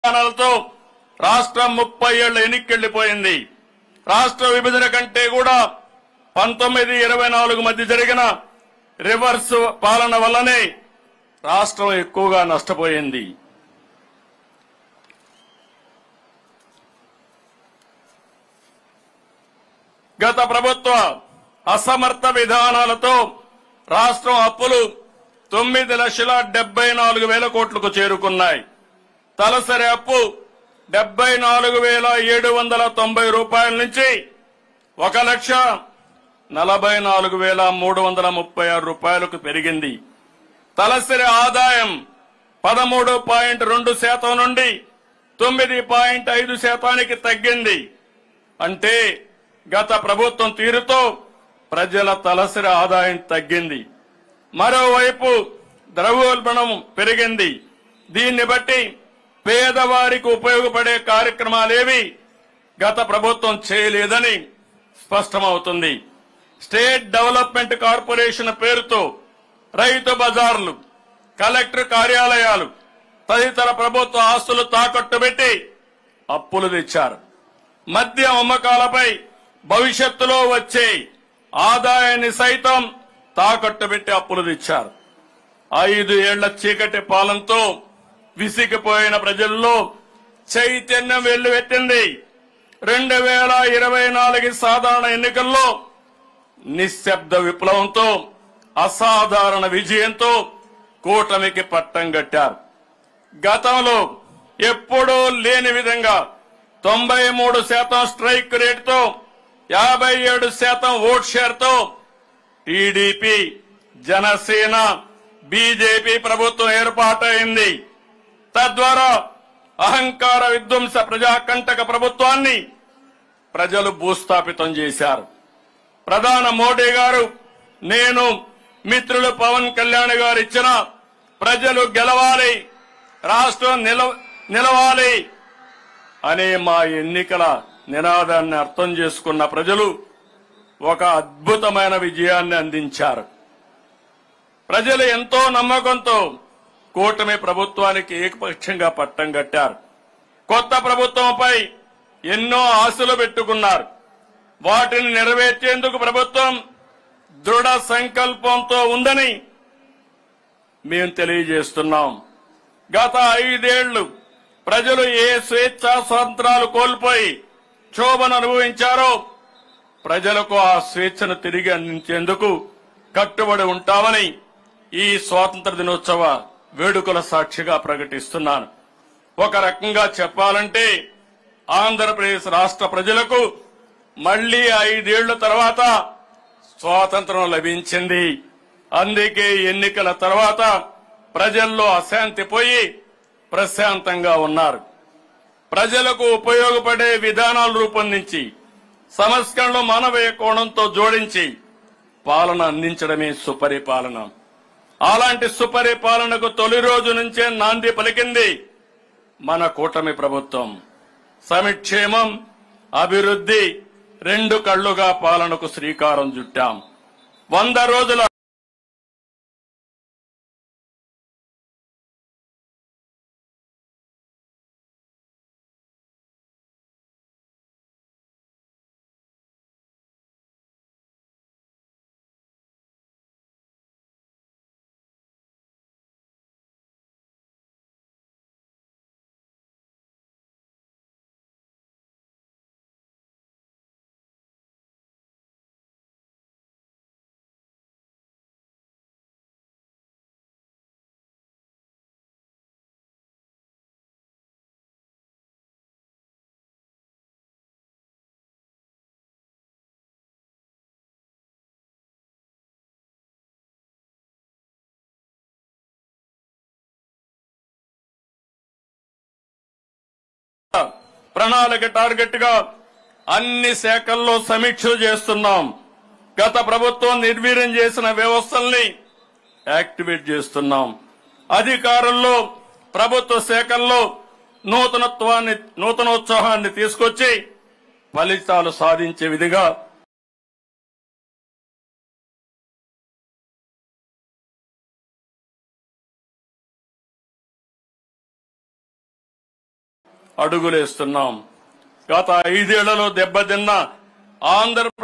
విధానాలతో రాష్ట్రం ముప్పై ఏళ్ల ఎన్నికెళ్లిపోయింది రాష్ట్ర విభజన కంటే కూడా పంతొమ్మిది ఇరవై నాలుగు మధ్య జరిగిన రివర్స్ పాలన వల్లనే రాష్ట్రం ఎక్కువగా నష్టపోయింది గత ప్రభుత్వ అసమర్థ విధానాలతో రాష్ట్రం అప్పులు తొమ్మిది లక్షల డెబ్బై నాలుగు వేల కోట్లకు చేరుకున్నాయి తలసరి అప్పు డెబ్బై నాలుగు వేల ఏడు వందల తొంభై రూపాయల నుంచి ఒక లక్ష నలభై నాలుగు వేల మూడు వందల ముప్పై ఆరు రూపాయలకు పెరిగింది తలసరి ఆదాయం పదమూడు పాయింట్ రెండు శాతం నుండి తొమ్మిది పాయింట్ ఐదు శాతానికి తగ్గింది అంటే గత ప్రభుత్వం తీరుతో ప్రజల తలసరి ఆదాయం తగ్గింది మరోవైపు ద్రవ్యోల్బణం పెరిగింది దీన్ని బట్టి పేదవారికి ఉపయోగపడే కార్యక్రమాలేవి గత ప్రభుత్వం చేయలేదని స్పష్టమవుతుంది స్టేట్ డెవలప్మెంట్ కార్పొరేషన్ పేరుతో రైతు బజార్లు కలెక్టర్ కార్యాలయాలు తదితర ప్రభుత్వ ఆస్తులు తాకట్టు పెట్టి అప్పులు తెచ్చారు మద్య అమ్మకాలపై భవిష్యత్తులో వచ్చే ఆదాయాన్ని సైతం తాకట్టు పెట్టి అప్పులు తెచ్చారు ఐదు ఏళ్ల చీకటి పాలనతో విసిగిపోయిన ప్రజల్లో చైతన్యం వెల్లువెత్తింది రెండు వేల ఇరవై నాలుగు సాధారణ ఎన్నికల్లో నిశ్శబ్ద విప్లవంతో అసాధారణ విజయంతో కూటమికి పట్టం కట్టారు గతంలో ఎప్పుడూ లేని విధంగా తొంభై మూడు శాతం స్ట్రైక్ రేటుతో యాభై ఏడు శాతం ఓట్ షేర్తో టీడీపీ జనసేన బీజేపీ ప్రభుత్వం ఏర్పాటైంది తద్వారా అహంకార విధ్వంస ప్రజాకంటక ప్రభుత్వాన్ని ప్రజలు భూస్థాపితం చేశారు ప్రధాన మోడీ గారు నేను మిత్రులు పవన్ కళ్యాణ్ గారు ఇచ్చిన ప్రజలు గెలవాలి రాష్ట్రం నిల నిలవాలి అనే మా ఎన్నికల నినాదాన్ని అర్థం చేసుకున్న ప్రజలు ఒక అద్భుతమైన విజయాన్ని అందించారు ప్రజలు ఎంతో నమ్మకంతో కూటమి ప్రభుత్వానికి ఏకపక్షంగా పట్టం కట్టారు కొత్త ప్రభుత్వంపై ఎన్నో ఆశలు పెట్టుకున్నారు వాటిని నెరవేర్చేందుకు ప్రభుత్వం దృఢ సంకల్పంతో ఉందని మేము తెలియజేస్తున్నాం గత ఐదేళ్లు ప్రజలు ఏ స్వేచ్ఛా స్వాతంత్రాలు కోల్పోయి క్షోభను అనుభవించారో ప్రజలకు ఆ స్వేచ్ఛను తిరిగి అందించేందుకు కట్టుబడి ఉంటామని ఈ స్వాతంత్ర దినోత్సవ వేడుకల సాక్షిగా ప్రకటిస్తున్నాను ఒక రకంగా చెప్పాలంటే ఆంధ్రప్రదేశ్ రాష్ట్ర ప్రజలకు మళ్లీ ఐదేళ్ల తర్వాత స్వాతంత్రం లభించింది అందుకే ఎన్నికల తర్వాత ప్రజల్లో అశాంతి పోయి ప్రశాంతంగా ఉన్నారు ప్రజలకు ఉపయోగపడే విధానాలు రూపొందించి సంస్కరణలు మానవీయ కోణంతో జోడించి పాలన అందించడమే సుపరిపాలన అలాంటి సుపరిపాలనకు తొలి రోజు నుంచే నాంది పలికింది మన కూటమి ప్రభుత్వం సమిక్షేమం అభివృద్ధి రెండు కళ్లుగా పాలనకు శ్రీకారం చుట్టాం వంద రోజుల ప్రణాళిక టార్గెట్ గా అన్ని శాఖల్లో సమీక్షలు చేస్తున్నాం గత ప్రభుత్వం నిర్వీర్యం చేసిన వ్యవస్థల్ని యాక్టివేట్ చేస్తున్నాం అధికారుల్లో ప్రభుత్వ శాఖల్లో నూతనత్వాన్ని నూతనోత్సాహాన్ని తీసుకొచ్చి ఫలితాలు సాధించే విధిగా అడుగులేస్తున్నాం గత ఐదేళ్లలో దెబ్బతిన్న ఆంధ్రప్రదేశ్